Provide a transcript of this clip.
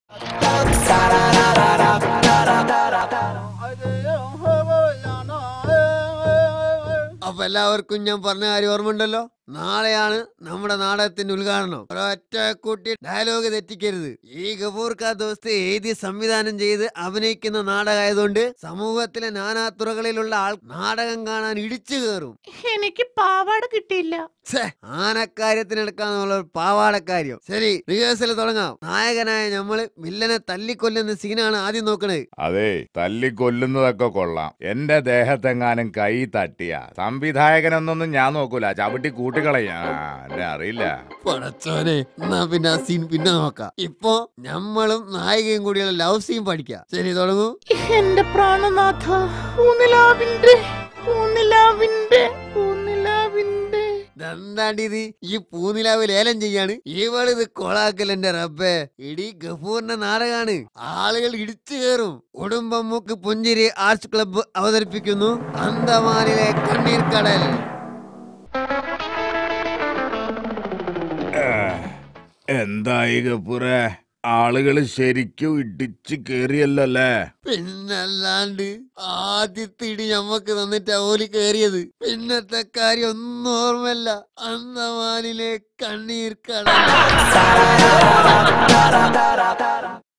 അപ്പൊ എല്ലാവർക്കും ഞാൻ പറഞ്ഞ കാര്യം ഓർമ്മയുണ്ടല്ലോ നാളെയാണ് നമ്മുടെ നാടകത്തിന്റെ ഉദ്ഘാടനം ഒരൊറ്റ കൂട്ടി ഡയലോഗ് തെറ്റിക്കരുത് ഈ ഗഫൂർ ഖാ ദോസ്ത് എഴുതി സംവിധാനം ചെയ്ത് അഭിനയിക്കുന്ന നാടകമായതുകൊണ്ട് സമൂഹത്തിലെ നാനാതുറകളിലുള്ള ആൾ നാടകം കാണാൻ ഇടിച്ചു കയറും എനിക്ക് പാവാട കിട്ടിയില്ല ഛേ, ആനക്കാര്യത്തിനെടുക്കാന്നുള്ള ഒരു പാവാടക്കാര്യം ശരി റിഹേഴ്സൽ തുടങ്ങാം നായകനായ നമ്മള് വില്ലനെ തല്ലിക്കൊല്ലുന്ന സീനാണ് ആദ്യം നോക്കണത് അതെ തല്ലിക്കൊല്ലുന്നതൊക്കെ കൊള്ളാം എന്റെ ദേഹത്തെങ്ങാനും കൈ തട്ടിയ സംവിധായകനൊന്നും ഞാൻ നോക്കൂല ചവിട്ടി കൂട്ടിക്കളയാ എന്നെ അറിയില്ല പടച്ചോനെ എന്നാ പിന്നെ ആ സീൻ പിന്നെ നോക്കാം ഇപ്പൊ നമ്മളും നായികയും കൂടിയുള്ള ലവ് സീൻ പഠിക്കാം ശരി തുടങ്ങൂ എന്റെ പ്രാണനാഥ ഊന്നിലാവിന്റെ ഊന്നിലാവിന്റെ ഊന്നിലാവിന്റെ എന്താണ്ടി ഇത് ഈ പൂനിലാവ് ലേലം ചെയ്യാണ് ഇവള് ഇത് കൊളാക്കൽ എന്റെ റബ്ബേ ഇടി ഗഫൂറിന്റെ നാടകാണ് ആളുകൾ ഇടിച്ചു കയറും ഉടുമ്പമ്മൂക്ക് പുഞ്ചിരി ആർട്സ് ക്ലബ്ബ് അവതരിപ്പിക്കുന്നു അന്തമാനിലെ കണ്ണീർ കടൽ എന്തായി കപ്പൂറെ ആളുകള് ശരിക്കും ഇടിച്ചു കേറിയല്ലേ പിന്നല്ലാണ്ട് ആദ്യത്തെ ഇടി ഞമ്മക്ക് തന്നിട്ട് ഓലി കേറിയത് പിന്നത്തെ കാര്യം ഒന്നും ഓർമ്മല്ല അന്തമാനിലെ കണ്ണീർ കടൽ